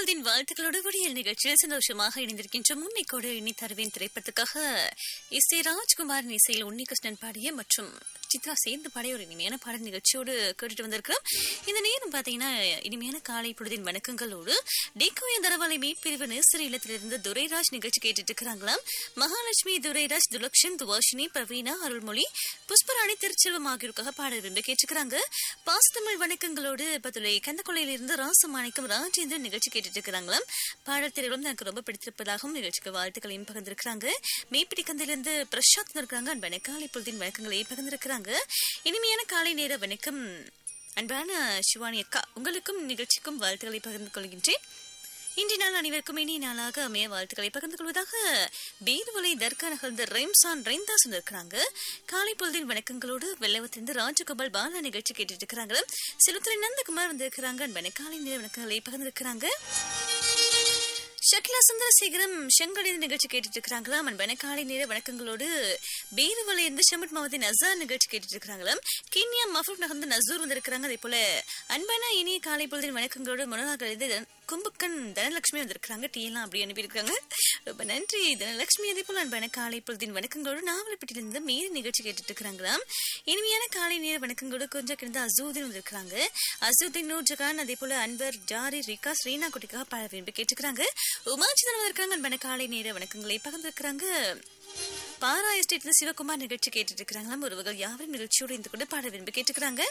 பொழுதின் வாழ்த்துக்களோடு விடியல் நிகழ்ச்சியில் சந்தோஷமாக இணைந்திருக்கின்ற முன்னிக்கோடு இனி தருவேன் திரைப்படத்துக்காக இசை ராஜ்குமாரின் இசையில் உன்னிகிருஷ்ணன் பாடிய மற்றும் சித்ரா சேர்ந்து பாடிய ஒரு இனிமையான பாடல் நிகழ்ச்சியோடு கேட்டுட்டு வந்திருக்கிறோம் இந்த நேரம் பாத்தீங்கன்னா இனிமையான காலை பொழுதின் வணக்கங்களோடு டிகோய தரவாலை மீட்பிரிவு நேசரி இல்லத்திலிருந்து துரைராஜ் நிகழ்ச்சி கேட்டுட்டு இருக்கிறாங்களாம் மகாலட்சுமி துரைராஜ் துலக்ஷன் துவாஷினி பிரவீனா அருள்மொழி புஷ்பராணி திருச்செல்வம் ஆகியோருக்காக பாட விரும்பி கேட்டுக்கிறாங்க பாசத்தமிழ் வணக்கங்களோடு பதுளை கந்தக்கொள்ளையிலிருந்து ராசமாணிக்கம் ராஜேந்திரன் நிகழ்ச்சி கேட்டுட்டு இருக்கிறாங்களாம் பாடல் திரைகளும் எனக்கு ரொம்ப பிடித்திருப்பதாகவும் நிகழ்ச்சிக்கு வாழ்த்துக்களையும் பகிர்ந்திருக்கிறாங்க மேப்பிடி கந்தையிலிருந்து பிரசாத் இருக்காங்க அன்பான காலை பொழுதின் வணக்கங்களை பகிர்ந்திருக்கிறாங்க இனிமையான காலை நேர வணக்கம் அன்பான சிவானி அக்கா உங்களுக்கும் நிகழ்ச்சிக்கும் வாழ்த்துக்களை பகிர்ந்து கொள்கின்றேன் இன்றைய நாள் அனைவருக்கும் இனிய நாளாக அமைய வாழ்த்துக்களை பகிர்ந்து கொள்வதாக பேருவலை தர்கா நகர்ந்த ரெம்சான் ரெய்ந்தாஸ் இருக்கிறாங்க காலை பொழுதின் வணக்கங்களோடு வெள்ளவத்திலிருந்து ராஜகோபால் பாலா நிகழ்ச்சி கேட்டுட்டு இருக்கிறாங்க சிலுத்துறை நந்தகுமார் வந்திருக்கிறாங்க அன்பான காலை நேர வணக்கங்களை பகிர்ந்திருக்கிறாங்க ஷக்கிலா சுந்தரசேகரம் செங்கடித நிகழ்ச்சி கேட்டுட்டு இருக்கிறாங்களாம் அன்பான காலை நேர வணக்கங்களோடு பேருவலை இருந்து ஷமட் மாவத்தின் அசார் நிகழ்ச்சி கேட்டுட்டு இருக்கிறாங்களாம் கீனியா மஃபூப் நகர்ந்து நசூர் வந்திருக்கிறாங்க அதே போல அன்பான இனிய காலை பொழுதின் வணக்கங்களோடு மனோனாக கும்புக்கன் தனலட்சுமி வந்திருக்கிறாங்க டீ எல்லாம் அப்படி அனுப்பியிருக்காங்க ரொம்ப நன்றி தனலட்சுமி அதே போல அன்பான காலை பொழுதின் வணக்கங்களோடு நாவலப்பட்டியிலிருந்து மீறி நிகழ்ச்சி கேட்டுட்டு இருக்கிறாங்களாம் இனிமையான காலை நேர வணக்கங்களோடு கொஞ்சம் கிடந்த அசூதின் வந்திருக்கிறாங்க அசூதின் நூர்ஜகான் அதே போல அன்பர் ஜாரி ரிகா ஸ்ரீனா குட்டிக்காக பாட விரும்பி கேட்டுக்கிறாங்க உமாச்சிதன் வந்திருக்காங்க அன்பான காலை நேர வணக்கங்களை பகிர்ந்திருக்கிறாங்க பாரா எஸ்டேட்ல சிவகுமார் நிகழ்ச்சி கேட்டுட்டு இருக்கிறாங்களாம் உறவுகள் யாவரும் நிகழ்ச்சியோடு இருந்து கொண்டு பாட விரும்பி கேட்டுக்கிறாங்க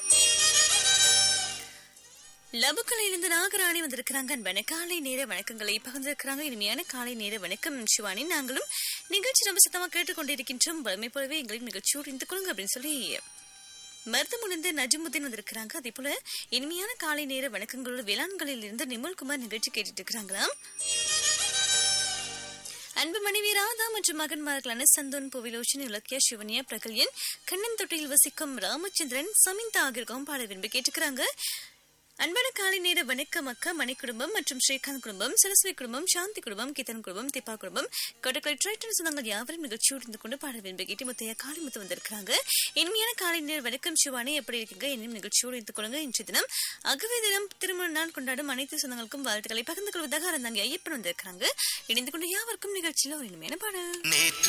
லபுக்கலையிலிருந்து நாகராணி வந்திருக்கிறாங்க அன்பான காலை நேர வணக்கங்களை பகிர்ந்திருக்கிறாங்க இனிமையான காலை நேர வணக்கம் சிவானி நாங்களும் நிகழ்ச்சி ரொம்ப சத்தமா கேட்டுக்கொண்டிருக்கின்றோம் வறுமை போலவே எங்களின் நிகழ்ச்சியோடு இருந்து கொள்ளுங்க அப்படின்னு சொல்லி மருதமுடிந்து நஜிமுதீன் வந்திருக்கிறாங்க அதே போல இனிமையான காலை நேர வணக்கங்களோட வேளாண்களில் இருந்து நிமல்குமார் நிகழ்ச்சி கேட்டுட்டு இருக்கிறாங்களாம் அன்பு மனைவி ராதா மற்றும் மகன்மார்களான சந்தோன் புவிலோச்சன் இலக்கியா சிவனியா பிரகல்யன் கண்ணன் தொட்டியில் வசிக்கும் ராமச்சந்திரன் சமிந்தா ஆகியோருக்கும் பாட விரும்பி கேட்டுக்கிறாங்க அன்பான காலை நேர வணக்கம் அக்கா மணி குடும்பம் மற்றும் ஸ்ரீகாந்த் குடும்பம் சரஸ்வதி குடும்பம் சாந்தி குடும்பம் கீதன் குடும்பம் திப்பா குடும்பம் கொடக்கலை ட்ரைட்டன் சொந்தங்கள் யாவரும் நிகழ்ச்சியோடு இருந்து கொண்டு பாட விரும்பி கேட்டு முத்தையா காளிமுத்து வந்திருக்கிறாங்க இனிமையான காலை நேர வணக்கம் சிவானி எப்படி இருக்கீங்க என்னும் நிகழ்ச்சியோடு இருந்து கொள்ளுங்க இன்றைய தினம் அகவே தினம் திருமண நாள் கொண்டாடும் அனைத்து சொந்தங்களுக்கும் வாழ்த்துக்களை பகிர்ந்து கொள்வதாக அறந்தாங்க ஐயப்பன் வந்திருக்கிறாங்க இணைந்து கொண்டு யாவருக்கும் நிகழ்ச்சியில் ஒரு இனிமையான பாடல் நேற்று